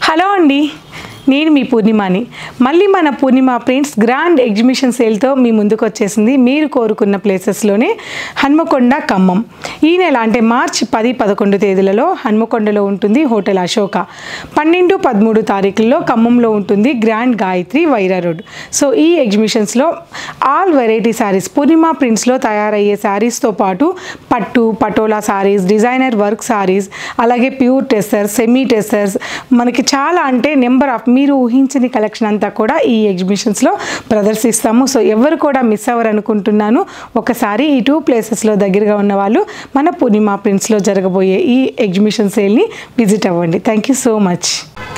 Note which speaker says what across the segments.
Speaker 1: hello అండి నేను మీ పూర్ణిమాని మళ్ళీ మన పూర్ణిమ ప్రింట్స్ గ్రాండ్ ఎగ్జిబిషన్ సేల్తో మీ ముందుకు వచ్చేసింది మీరు కోరుకున్న ప్లేసెస్లోనే హన్మకొండ ఖమ్మం ఈ నెల అంటే మార్చి పది పదకొండు తేదీలలో హన్మకొండలో ఉంటుంది హోటల్ అశోక పన్నెండు పదమూడు తారీఖుల్లో ఖమ్మంలో ఉంటుంది grand Gayatri Wyra road so ఈ ఎగ్జిబిషన్స్లో ఆల్ వెరైటీ శారీస్ పూర్ణిమ ప్రింట్స్లో తయారయ్యే శారీస్తో పాటు పట్టు పటోలా శారీస్ డిజైనర్ వర్క్ శారీస్ అలాగే ప్యూర్ టెస్టర్స్ సెమీ టెస్టర్స్ మనకి చాలా అంటే నెంబర్ ఆఫ్ మీరు ఊహించని కలెక్షన్ అంతా కూడా ఈ ఎగ్జిబిషన్స్లో ప్రదర్శిస్తాము సో ఎవరు కూడా మిస్ అవ్వరు అనుకుంటున్నాను ఒకసారి ఈ టూ ప్లేసెస్లో దగ్గరగా ఉన్న వాళ్ళు మన పూర్ణిమ ప్రింట్స్లో జరగబోయే ఈ ఎగ్జిబిషన్ సేల్ని విజిట్ అవ్వండి thank you so much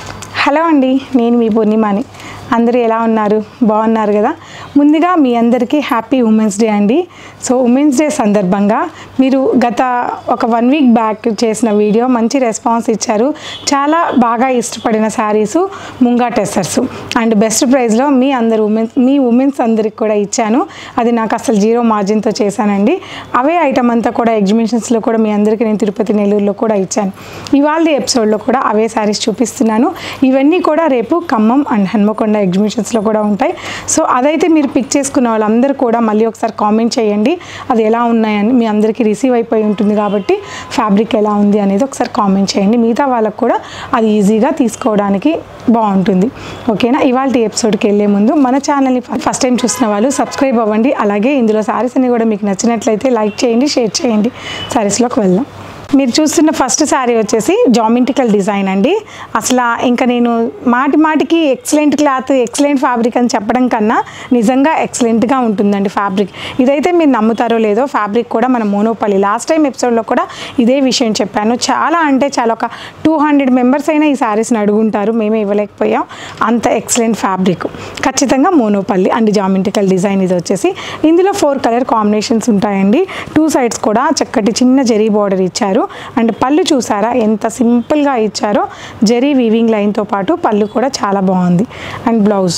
Speaker 1: hello అండి నేను మీ పూర్ణిమాని అందరూ ఎలా ఉన్నారు బాగున్నారు కదా ముందుగా మీ అందరికీ హ్యాపీ ఉమెన్స్ డే అండి సో ఉమెన్స్ డే సందర్భంగా మీరు గత ఒక వన్ వీక్ బ్యాక్ చేసిన వీడియో మంచి రెస్పాన్స్ ఇచ్చారు చాలా బాగా ఇష్టపడిన శారీస్ ముంగా టెస్టర్స్ అండ్ బెస్ట్ ప్రైస్లో మీ అందరు ఉమెన్స్ మీ ఉమెన్స్ అందరికి కూడా ఇచ్చాను అది నాకు అసలు జీరో మార్జిన్తో చేశానండి అవే ఐటమ్ అంతా కూడా ఎగ్జిబిషన్స్లో కూడా మీ అందరికీ నేను తిరుపతి నెల్లూరులో కూడా ఇచ్చాను ఇవాళ ఎపిసోడ్లో కూడా అవే శారీస్ చూపిస్తున్నాను ఇవన్నీ కూడా రేపు ఖమ్మం అండ్ హన్మకొండ ఎగ్జిబిషన్స్లో కూడా ఉంటాయి సో అదైతే మీరు పిక్ చేసుకున్న వాళ్ళందరూ కూడా మళ్ళీ ఒకసారి కామెంట్ చేయండి అది ఎలా ఉన్నాయని మీ అందరికీ రిసీవ్ అయిపోయి ఉంటుంది కాబట్టి ఫ్యాబ్రిక్ ఎలా ఉంది అనేది ఒకసారి కామెంట్ చేయండి మిగతా వాళ్ళకు కూడా అది ఈజీగా తీసుకోవడానికి బాగుంటుంది ఓకేనా ఇవాళ ఎపిసోడ్కి వెళ్ళే ముందు మన ఛానల్ని ఫస్ట్ టైం చూసిన వాళ్ళు సబ్స్క్రైబ్ అవ్వండి అలాగే ఇందులో శారీస్ అన్ని కూడా మీకు నచ్చినట్లయితే లైక్ చేయండి షేర్ చేయండి శారీస్లోకి వెళ్దాం మీరు చూస్తున్న ఫస్ట్ శారీ వచ్చేసి జామెట్రికల్ డిజైన్ అండి అసలు ఇంకా నేను మాటి మాటికి ఎక్సలెంట్ క్లాత్ ఎక్సలెంట్ ఫ్యాబ్రిక్ అని చెప్పడం కన్నా నిజంగా ఎక్సలెంట్గా ఉంటుందండి ఫ్యాబ్రిక్ ఇదైతే మీరు నమ్ముతారో లేదో ఫ్యాబ్రిక్ కూడా మన మోనోపల్లి లాస్ట్ టైం ఎపిసోడ్లో కూడా ఇదే విషయం చెప్పాను చాలా అంటే చాలా ఒక టూ హండ్రెడ్ మెంబర్స్ అయినా ఈ శారీస్ని అడుగుంటారు మేమే ఇవ్వలేకపోయాం అంత ఎక్సలెంట్ ఫ్యాబ్రిక్ ఖచ్చితంగా మోనోపల్లి అండ్ జామెట్రికల్ డిజైన్ ఇది వచ్చేసి ఇందులో ఫోర్ కలర్ కాంబినేషన్స్ ఉంటాయండి టూ సైడ్స్ కూడా చక్కటి చిన్న జరీ బార్డర్ ఇచ్చారు అండ్ పళ్ళు చూసారా ఎంత సింపుల్గా ఇచ్చారో జరీ వీవింగ్ లైన్తో పాటు పళ్ళు కూడా చాలా బాగుంది అండ్ బ్లౌజ్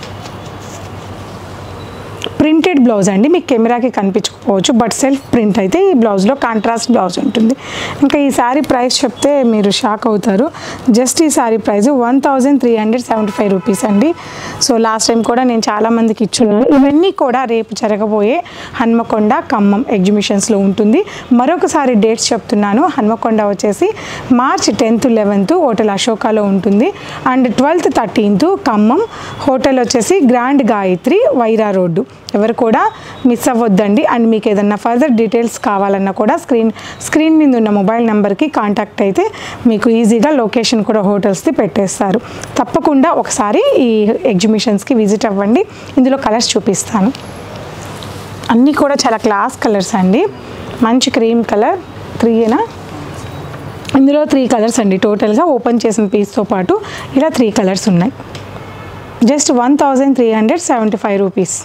Speaker 1: ప్రింటెడ్ బ్లౌజ్ అండి మీకు కెమెరాకి కనిపించకపోవచ్చు బట్ సెల్ఫ్ ప్రింట్ అయితే ఈ బ్లౌజ్లో కాంట్రాస్ట్ బ్లౌజ్ ఉంటుంది ఇంకా ఈ శారీ ప్రైస్ చెప్తే మీరు షాక్ అవుతారు జస్ట్ ఈ sari price one thousand three hundred seventy five rupees అండి సో లాస్ట్ టైం కూడా నేను చాలామందికి ఇచ్చున్నాను ఇవన్నీ కూడా రేపు జరగబోయే హన్మకొండ ఖమ్మం ఎగ్జిబిషన్స్లో ఉంటుంది మరొకసారి డేట్స్ చెప్తున్నాను హన్మకొండ వచ్చేసి మార్చ్ టెన్త్ లెవెన్త్ హోటల్ అశోకాలో ఉంటుంది and twelfth thirteenth Khammam hotel వచ్చేసి గ్రాండ్ గాయత్రి వైరా రోడ్డు ఎవరు కూడా మిస్ అవ్వద్దండి అండ్ మీకు ఏదన్నా ఫర్దర్ డీటెయిల్స్ కావాలన్నా కూడా స్క్రీన్ స్క్రీన్ మీద ఉన్న మొబైల్ నెంబర్కి కాంటాక్ట్ అయితే మీకు ఈజీగా లొకేషన్ కూడా హోటల్స్ది పెట్టేస్తారు తప్పకుండా ఒకసారి ఈ ఎగ్జిబిషన్స్కి విజిట్ అవ్వండి ఇందులో కలర్స్ చూపిస్తాను అన్నీ కూడా చాలా క్లాస్ కలర్స్ అండి మంచి క్రీమ్ కలర్ త్రీయేనా ఇందులో త్రీ కలర్స్ అండి టోటల్గా ఓపెన్ చేసిన పీస్తో పాటు ఇలా త్రీ కలర్స్ ఉన్నాయి just one thousand three hundred seventy five rupees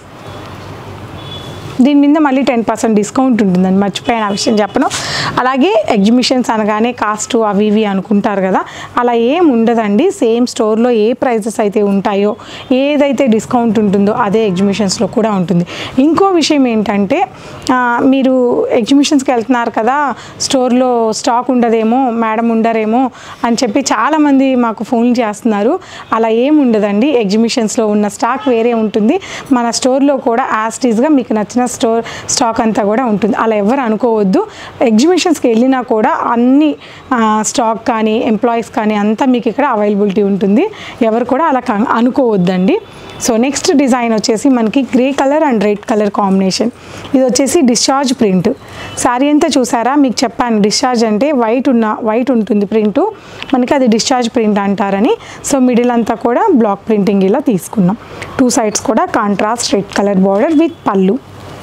Speaker 1: దీని మీద మళ్ళీ టెన్ పర్సెంట్ డిస్కౌంట్ ఉంటుందండి మర్చిపోయాను ఆ విషయం చెప్పను అలాగే ఎగ్జిబిషన్స్ అనగానే కాస్ట్ అవి ఇవి అనుకుంటారు కదా అలా ఏం ఉండదండి సేమ్ స్టోర్లో ఏ ప్రైజెస్ అయితే ఉంటాయో ఏదైతే డిస్కౌంట్ ఉంటుందో అదే ఎగ్జిబిషన్స్లో కూడా ఉంటుంది ఇంకో విషయం ఏంటంటే ఆ, మీరు ఎగ్జిబిషన్స్కి వెళ్తున్నారు కదా స్టోర్లో స్టాక్ ఉండదేమో మేడం ఉండరేమో అని చెప్పి చాలామంది మాకు ఫోన్ చేస్తున్నారు అలా ఏం ఉండదండి ఎగ్జిబిషన్స్లో ఉన్న స్టాక్ వేరే ఉంటుంది మన స్టోర్లో కూడా యాస్టీస్గా మీకు నచ్చిన స్టోర్ స్టాక్ అంతా కూడా ఉంటుంది అలా ఎవరు అనుకోవద్దు ఎగ్జిబిషన్స్కి వెళ్ళినా కూడా అన్ని ఆ, స్టాక్ కానీ ఎంప్లాయీస్ కానీ అంతా మీకు ఇక్కడ అవైలబిలిటీ ఉంటుంది ఎవరు కూడా అలా కా- అనుకోవద్దండి సో నెక్స్ట్ డిజైన్ వచ్చేసి మనకి grey colour and red colour combination ఇది వచ్చేసి డిశ్చార్జ్ ప్రింట్ శారీ అంతా చూసారా మీకు చెప్పాను డిశ్చార్జ్ అంటే వైట్ ఉన్న వైట్ ఉంటుంది ప్రింట్ మనకి అది డిశ్చార్జ్ ప్రింట్ అంటారని సో మిడిల్ అంతా కూడా బ్లాక్ ప్రింటింగ్ ఇలా తీసుకున్నాం టూ సైడ్స్ కూడా contrast red colour border with పళ్ళు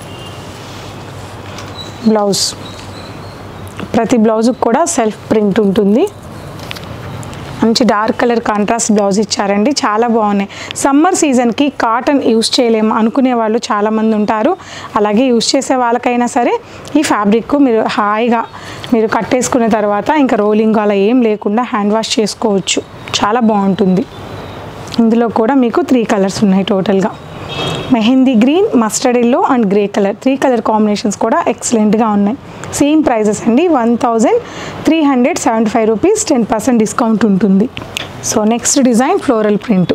Speaker 1: బ్లౌజ్ ప్రతి బ్లౌజ్కి కూడా సెల్ఫ్ ప్రింట్ ఉంటుంది మంచి డార్క్ కలర్ కాంట్రాస్ట్ బ్లౌజ్ ఇచ్చారండి చాలా బాగున్నాయి సమ్మర్ సీజన్కి కాటన్ యూస్ చేయలేము అనుకునే వాళ్ళు చాలామంది ఉంటారు అలాగే యూస్ చేసే వాళ్ళకైనా సరే ఈ ఫ్యాబ్రిక్ మీరు హాయిగా మీరు కట్టేసుకున్న తర్వాత ఇంకా రోలింగ్ అలా ఏం లేకుండా హ్యాండ్ వాష్ చేసుకోవచ్చు చాలా బాగుంటుంది ఇందులో కూడా మీకు త్రీ కలర్స్ ఉన్నాయి టోటల్గా mehndi green mustard yellow and grey colour three colour combinations కూడా ఎక్సలెంట్గా ఉన్నాయి సేమ్ ప్రైజెస్ అండి one thousand three hundred seventy five rupees ten percent discount ఉంటుంది so next design floral print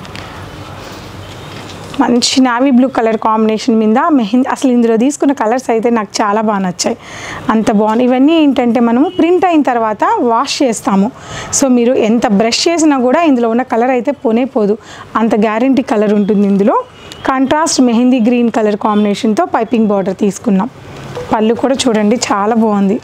Speaker 1: మంచి నావీ బ్లూ కలర్ కాంబినేషన్ మీద మెహందీ అసలు ఇందులో తీసుకున్న కలర్స్ అయితే నాకు చాలా బాగా నచ్చాయి అంత బాగుంది ఇవన్నీ ఏంటంటే మనము ప్రింట్ అయిన తర్వాత వాష్ చేస్తాము సో మీరు ఎంత బ్రష్ చేసినా కూడా ఇందులో ఉన్న కలర్ అయితే పోనే పోదు అంత గ్యారంటీ కలర్ ఉంటుంది ఇందులో కాంట్రాస్ట్ మెహందీ గ్రీన్ కలర్ కాంబినేషన్తో పైపింగ్ బార్డర్ తీసుకున్నాం పళ్ళు కూడా చూడండి చాలా బాగుంది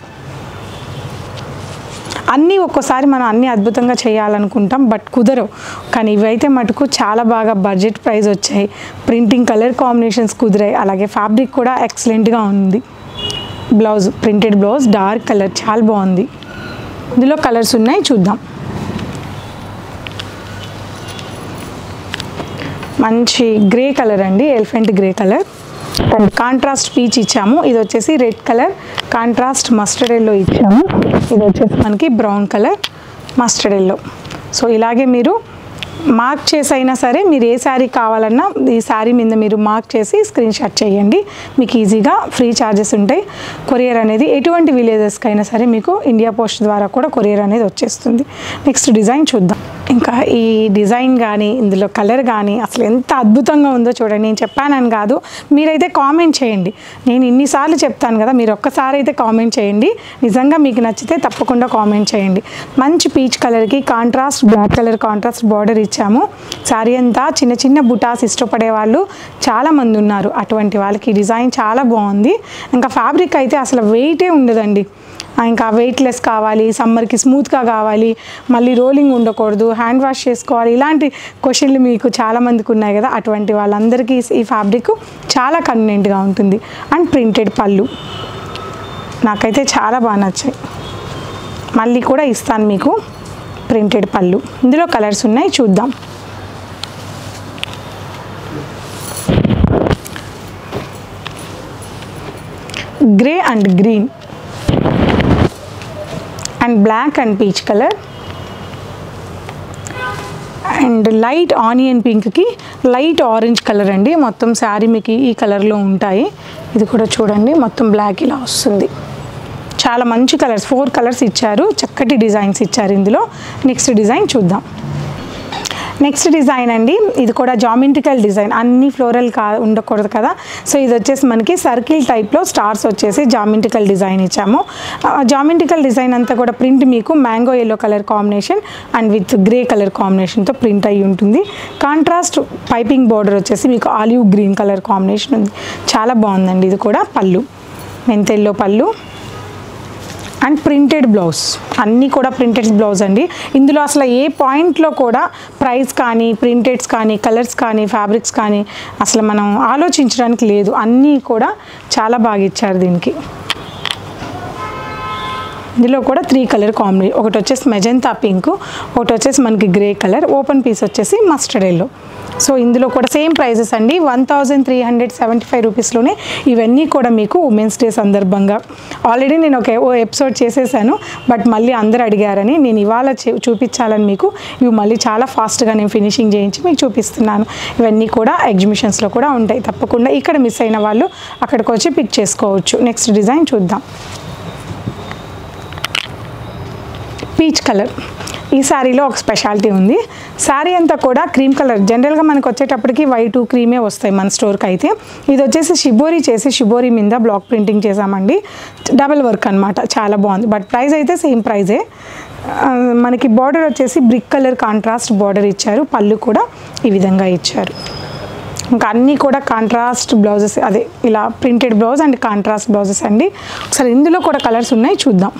Speaker 1: అన్నీ ఒక్కోసారి మనం అన్నీ అద్భుతంగా చేయాలనుకుంటాం బట్ కుదరవు కానీ ఇవైతే మటుకు చాలా బాగా బడ్జెట్ ప్రైస్ వచ్చాయి ప్రింటింగ్ కలర్ కాంబినేషన్స్ కుదిరాయి అలాగే ఫ్యాబ్రిక్ కూడా ఎక్సలెంట్గా ఉంది blouse printed blouse dark colour చాలా బాగుంది ఇందులో కలర్స్ ఉన్నాయి చూద్దాం మంచి గ్రే కలర్ అండి elephant grey colour contrast peach ఇచ్చాము ఇది వచ్చేసి red colour contrast mustard yellow ఇచ్చాము ఇది వచ్చేసి మనకి brown colour mustard yellow so ఇలాగే మీరు మార్క్ చేసి అయినా సరే మీరు ఏ శారీ కావాలన్నా ఈ శారీ మీద మీరు మార్క్ చేసి స్క్రీన్ షాట్ చేయండి మీకు ఈజీగా ఫ్రీ ఛార్జెస్ ఉంటాయి కొరియర్ అనేది ఎటువంటి విలేజెస్కి అయినా సరే మీకు ఇండియా పోస్ట్ ద్వారా కూడా కొరియర్ అనేది వచ్చేస్తుంది నెక్స్ట్ డిజైన్ చూద్దాం ఇంకా ఈ డిజైన్ కానీ ఇందులో కలర్ కానీ అసలు ఎంత అద్భుతంగా ఉందో చూడండి నేను చెప్పానని కాదు మీరైతే కామెంట్ చేయండి నేను ఇన్నిసార్లు చెప్తాను కదా మీరు ఒక్కసారి అయితే కామెంట్ చేయండి నిజంగా మీకు నచ్చితే తప్పకుండా కామెంట్ చేయండి మంచి పీచ్ కలర్కి contrast black colour contrast border ఇచ్చాము శారీ అంతా చిన్న చిన్న బుటాస్ ఇష్టపడే వాళ్ళు చాలామంది ఉన్నారు అటువంటి వాళ్ళకి ఈ డిజైన్ చాలా బాగుంది ఇంకా ఫ్యాబ్రిక్ అయితే అసలు వెయిటే ఉండదండి ఆ, ఇంకా వెయిట్లెస్ కావాలి సమ్మర్కి స్మూత్గా కావాలి మళ్ళీ రోలింగ్ ఉండకూడదు హ్యాండ్ వాష్ చేసుకోవాలి ఇలాంటి క్వశ్చన్లు మీకు చాలామందికి ఉన్నాయి కదా అటువంటి వాళ్ళందరికీ ఈ ఫ్యాబ్రిక్ చాలా కన్వీనియంట్గా ఉంటుంది అండ్ ప్రింటెడ్ పళ్ళు నాకైతే చాలా బాగా నచ్చాయి మళ్ళీ కూడా ఇస్తాను మీకు ప్రింటెడ్ పళ్ళు ఇందులో కలర్స్ ఉన్నాయి చూద్దాం grey and green and black and peach colour and light onion పింక్కి లైట్ ఆరెంజ్ కలర్ అండి మొత్తం శారీ మీకు ఈ కలర్లో ఉంటాయి ఇది కూడా చూడండి మొత్తం బ్లాక్ ఇలా వస్తుంది చాలా మంచి కలర్స్ ఫోర్ కలర్స్ ఇచ్చారు చక్కటి డిజైన్స్ ఇచ్చారు ఇందులో నెక్స్ట్ డిజైన్ చూద్దాం నెక్స్ట్ డిజైన్ అండి ఇది కూడా జామెట్రికల్ డిజైన్ అన్ని ఫ్లోరల్ కా ఉండకూడదు కదా సో ఇది వచ్చేసి మనకి సర్కిల్ టైప్లో స్టార్స్ వచ్చేసి జామెట్రికల్ డిజైన్ ఇచ్చాము జామెట్రికల్ డిజైన్ అంతా కూడా ప్రింట్ మీకు mango yellow colour combination and with grey colour కాంబినేషన్తో ప్రింట్ అయ్యి ఉంటుంది కాంట్రాస్ట్ పైపింగ్ బార్డర్ వచ్చేసి మీకు ఆలివ్ గ్రీన్ కలర్ కాంబినేషన్ ఉంది చాలా బాగుందండి ఇది కూడా పళ్ళు మెంతెల్లో పళ్ళు అండ్ ప్రింటెడ్ బ్లౌజ్ అన్నీ కూడా ప్రింటెడ్ బ్లౌజ్ అండి ఇందులో అసలు ఏ పాయింట్లో కూడా ప్రైస్ కానీ ప్రింటెడ్స్ కానీ కలర్స్ కానీ ఫ్యాబ్రిక్స్ కానీ అసలు మనం ఆలోచించడానికి లేదు అన్నీ కూడా చాలా బాగా ఇచ్చారు దీనికి ఇందులో కూడా త్రీ కలర్ కాంబినేషన్ ఒకటి వచ్చేసి మెజంతా పింక్ ఒకటి వచ్చేసి మనకి గ్రే కలర్ ఓపెన్ పీస్ వచ్చేసి మస్టర్డ్ ఎల్లో సో ఇందులో కూడా సేమ్ ప్రైజెస్ అండి one thousand three hundred seventy five రూపీస్లోనే ఇవన్నీ కూడా మీకు ఉమెన్స్ డే సందర్భంగా ఆల్రెడీ నేను ఒక ఓ ఎపిసోడ్ చేసేసాను బట్ మళ్ళీ అందరు అడిగారని నేను ఇవాళ చూ- చూపించాలని మీకు ఇవి మళ్ళీ చాలా ఫాస్ట్గా నేను ఫినిషింగ్ చేయించి మీకు చూపిస్తున్నాను ఇవన్నీ కూడా ఎగ్జిబిషన్స్లో కూడా ఉంటాయి తప్పకుండా ఇక్కడ మిస్ అయిన వాళ్ళు అక్కడికి వచ్చి పిక్ చేసుకోవచ్చు నెక్స్ట్ డిజైన్ చూద్దాం పీచ్ కలర్ ఈ శారీలో ఒక స్పెషాలిటీ ఉంది శారీ అంతా కూడా క్రీమ్ కలర్ జనరల్గా మనకు వచ్చేటప్పటికి వైట్ క్రీమే వస్తాయి మన స్టోర్కి అయితే ఇది వచ్చేసి షిబోరి చేసి షిబోరి మీద బ్లాక్ ప్రింటింగ్ చేసామండి డబల్ వర్క్ అనమాట చాలా బాగుంది బట్ ప్రైస్ అయితే సేమ్ ప్రైజే ఆ, మనకి బార్డర్ వచ్చేసి బ్రిక్ కలర్ కాంట్రాస్ట్ బార్డర్ ఇచ్చారు పళ్ళు కూడా ఈ విధంగా ఇచ్చారు ఇంకా అన్నీ కూడా కాంట్రాస్ట్ బ్లౌజెస్ అదే ఇలా printed blouse and contrast blouses అండి ఒకసారి ఇందులో కూడా కలర్స్ ఉన్నాయి చూద్దాం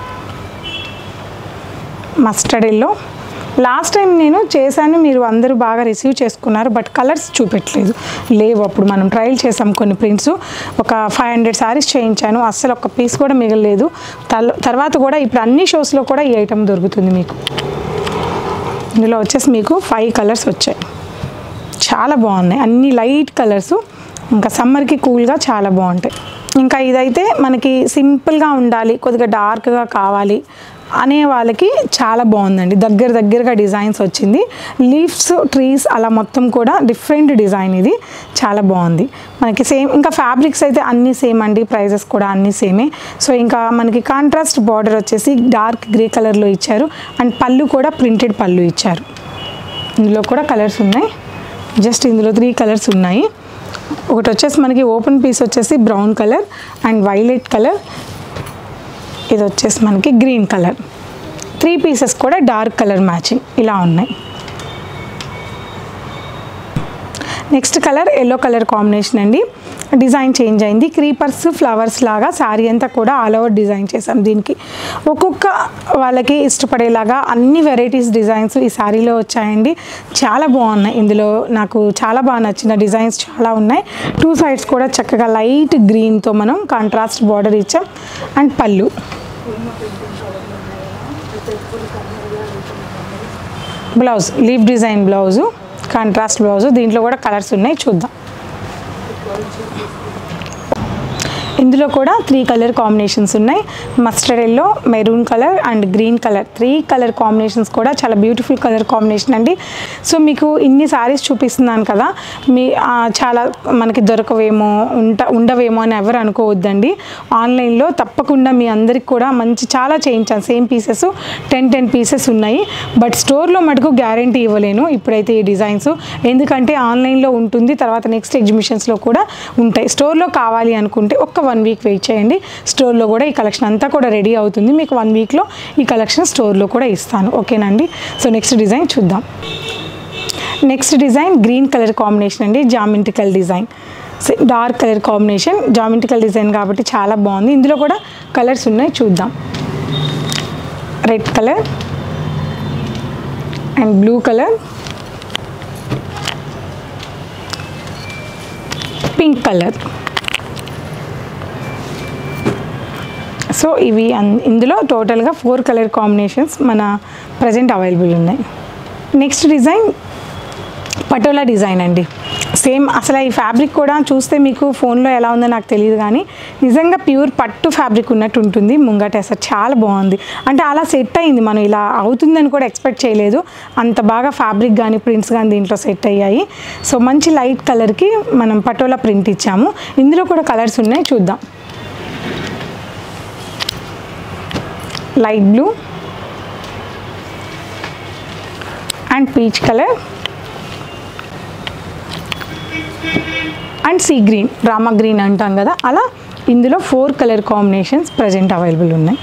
Speaker 1: మస్టర్డ్ ఎల్లో లాస్ట్ టైం నేను చేశాను మీరు అందరూ బాగా రిసీవ్ చేసుకున్నారు బట్ కలర్స్ చూపెట్టలేదు లేవు అప్పుడు మనం ట్రయల్ చేసాం కొన్ని ప్రింట్స్ ఒక ఫైవ్ హండ్రెడ్ శారీస్ చేయించాను అస్సలు ఒక పీస్ కూడా మిగలలేదు తల్- తర్వాత కూడా ఇప్పుడు అన్ని షోస్లో కూడా ఈ ఐటమ్ దొరుకుతుంది మీకు ఇందులో వచ్చేసి మీకు ఫైవ్ కలర్స్ వచ్చాయి చాలా బాగున్నాయి అన్ని లైట్ కలర్స్ ఇంకా సమ్మర్కి కూల్గా చాలా బాగుంటాయి ఇంకా ఇదైతే మనకి సింపుల్గా ఉండాలి కొద్దిగా డార్క్గా కావాలి అనే వాళ్ళకి చాలా బాగుందండి దగ్గర దగ్గరగా డిజైన్స్ వచ్చింది లీవ్స్ ట్రీస్ అలా మొత్తం కూడా డిఫరెంట్ డిజైన్ ఇది చాలా బాగుంది మనకి సేమ్ ఇంకా ఫ్యాబ్రిక్స్ అయితే అన్నీ సేమ్ అండి ప్రైజెస్ కూడా అన్నీ సేమే సో ఇంకా మనకి కాంట్రాస్ట్ బార్డర్ వచ్చేసి డార్క్ గ్రే కలర్లో ఇచ్చారు అండ్ పళ్ళు కూడా ప్రింటెడ్ పళ్ళు ఇచ్చారు ఇందులో కూడా కలర్స్ ఉన్నాయి జస్ట్ ఇందులో త్రీ కలర్స్ ఉన్నాయి ఒకటి వచ్చేసి మనకి ఓపెన్ పీస్ వచ్చేసి brown colour and violet colour ఇది వచ్చేసి మనకి గ్రీన్ కలర్ త్రీ పీసెస్ కూడా డార్క్ కలర్ మ్యాచింగ్ ఇలా ఉన్నాయి next colour yellow colour combination అండి డిజైన్ చేంజ్ అయింది క్రీపర్స్ ఫ్లవర్స్ లాగా శారీ అంతా కూడా ఆల్ ఓవర్ డిజైన్ చేసాం దీనికి ఒక్కొక్క వాళ్ళకి ఇష్టపడేలాగా అన్ని వెరైటీస్ డిజైన్స్ ఈ శారీలో వచ్చాయండి చాలా బాగున్నాయి ఇందులో నాకు చాలా బాగా నచ్చిన డిజైన్స్ చాలా ఉన్నాయి టూ సైడ్స్ కూడా చక్కగా లైట్ గ్రీన్తో మనం కాంట్రాస్ట్ బార్డర్ ఇచ్చాం అండ్ పళ్ళు blouse leaf design blouse contrast blouse దీంట్లో కూడా కలర్స్ ఉన్నాయి చూద్దాం ఇందులో కూడా త్రీ కలర్ కాంబినేషన్స్ ఉన్నాయి mustard yellow maroon colour and green colour three colour combinations కూడా చాలా బ్యూటిఫుల్ కలర్ కాంబినేషన్ అండి సో మీకు ఇన్ని సారీస్ చూపిస్తున్నాను కదా మీ ఆ, చాలా మనకి దొరకవేమో ఉంట ఉండవేమో అని ఎవరు అనుకోవద్దండి ఆన్లైన్లో తప్పకుండా మీ అందరికి కూడా మంచి చాలా చేయించాను same pieces ten ten pieces ఉన్నాయి బట్ స్టోర్లో మటుకు గ్యారంటీ ఇవ్వలేను ఇప్పుడైతే ఈ డిజైన్స్ ఎందుకంటే ఆన్లైన్లో ఉంటుంది తర్వాత నెక్స్ట్ ఎగ్జిబిషన్స్లో కూడా ఉంటాయి స్టోర్లో కావాలి అనుకుంటే ఒక్క వన్ వీక్ వెయిట్ చేయండి స్టోర్లో కూడా ఈ కలెక్షన్ అంతా కూడా రెడీ అవుతుంది మీకు వన్ వీక్లో ఈ కలెక్షన్ స్టోర్లో కూడా ఇస్తాను ఓకేనండి సో నెక్స్ట్ డిజైన్ చూద్దాం next design green colour combination అండి geometrical design dark colour combination geometrical design కాబట్టి చాలా బాగుంది ఇందులో కూడా కలర్స్ ఉన్నాయి చూద్దాం red colour and blue colour pink colour so ఇవి అన్- ఇందులో టోటల్గా ఫోర్ కలర్ కాంబినేషన్స్ మన ప్రజెంట్ అవైలబుల్ ఉన్నాయి నెక్స్ట్ డిజైన్ పటోలా డిజైన్ అండి సేమ్ అసలు ఈ ఫ్యాబ్రిక్ కూడా చూస్తే మీకు ఫోన్లో ఎలా ఉందో నాకు తెలియదు కానీ నిజంగా ప్యూర్ పట్టు ఫ్యాబ్రిక్ ఉన్నట్టు ఉంటుంది ముంగట అసలు చాలా బాగుంది అంటే అలా సెట్ అయింది మనం ఇలా అవుతుందని కూడా ఎక్స్పెక్ట్ చేయలేదు అంత బాగా ఫ్యాబ్రిక్ కానీ ప్రింట్స్ కానీ దీంట్లో సెట్ అయ్యాయి సో మంచి లైట్ కలర్కి మనం పటోలా ప్రింట్ ఇచ్చాము ఇందులో కూడా కలర్స్ ఉన్నాయి చూద్దాం light blue and peach colour and sea green Rama green అంటాం కదా అలా ఇందులో four colour combinations present available ఉన్నాయి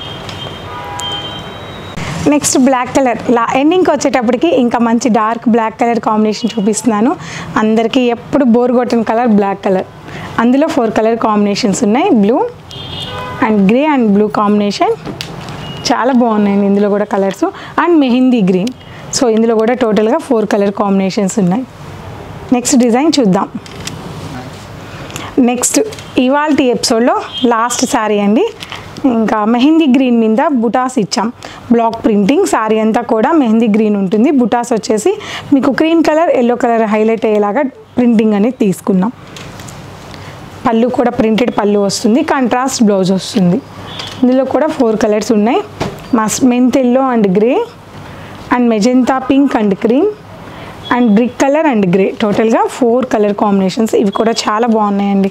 Speaker 1: నెక్స్ట్ బ్లాక్ కలర్ లా ఎండింగ్కి వచ్చేటప్పటికి ఇంకా మంచి డార్క్ బ్లాక్ కలర్ కాంబినేషన్ చూపిస్తున్నాను అందరికీ ఎప్పుడు బోర్ కొట్టిన కలర్ బ్లాక్ కలర్ అందులో ఫోర్ కలర్ కాంబినేషన్స్ ఉన్నాయి blue and grey and blue combination చాలా బాగున్నాయండి ఇందులో కూడా colours and mehndi green so ఇందులో కూడా టోటల్గా ఫోర్ కలర్ కాంబినేషన్స్ ఉన్నాయి నెక్స్ట్ డిజైన్ చూద్దాం నెక్స్ట్ ఇవాళ ఎపిసోడ్లో లాస్ట్ శారీ అండి ఇంకా మెహందీ గ్రీన్ మీద బుటాస్ ఇచ్చాం బ్లాక్ ప్రింటింగ్ శారీ అంతా కూడా మెహందీ గ్రీన్ ఉంటుంది బుటాస్ వచ్చేసి మీకు cream colour yellow colour highlight అయ్యేలాగా ప్రింటింగ్ అనేది తీసుకున్నాం పళ్ళు కూడా ప్రింటెడ్ పళ్ళు వస్తుంది కాంట్రాస్ట్ బ్లౌజ్ వస్తుంది ఇందులో కూడా ఫోర్ కలర్స్ ఉన్నాయి మస్ మెంత్ yellow and grey and magenta pink and cream and brick colour and grey టోటల్గా ఫోర్ కలర్ కాంబినేషన్స్ ఇవి కూడా చాలా బాగున్నాయండి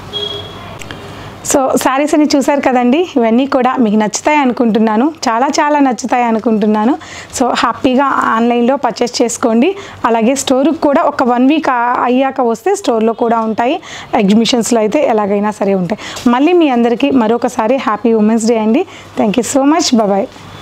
Speaker 1: సో శారీస్ అని చూసారు కదండి ఇవన్నీ కూడా మీకు నచ్చుతాయి అనుకుంటున్నాను చాలా చాలా నచ్చుతాయి అనుకుంటున్నాను సో హ్యాపీగా ఆన్లైన్లో పర్చేస్ చేసుకోండి అలాగే స్టోర్కి కూడా ఒక వన్ వీక్ అయ్యాక వస్తే స్టోర్లో కూడా ఉంటాయి ఎగ్జిబిషన్స్లో అయితే ఎలాగైనా సరే ఉంటాయి మళ్ళీ మీ అందరికీ మరొకసారి హ్యాపీ ఉమెన్స్ డే అండి thank you so much bye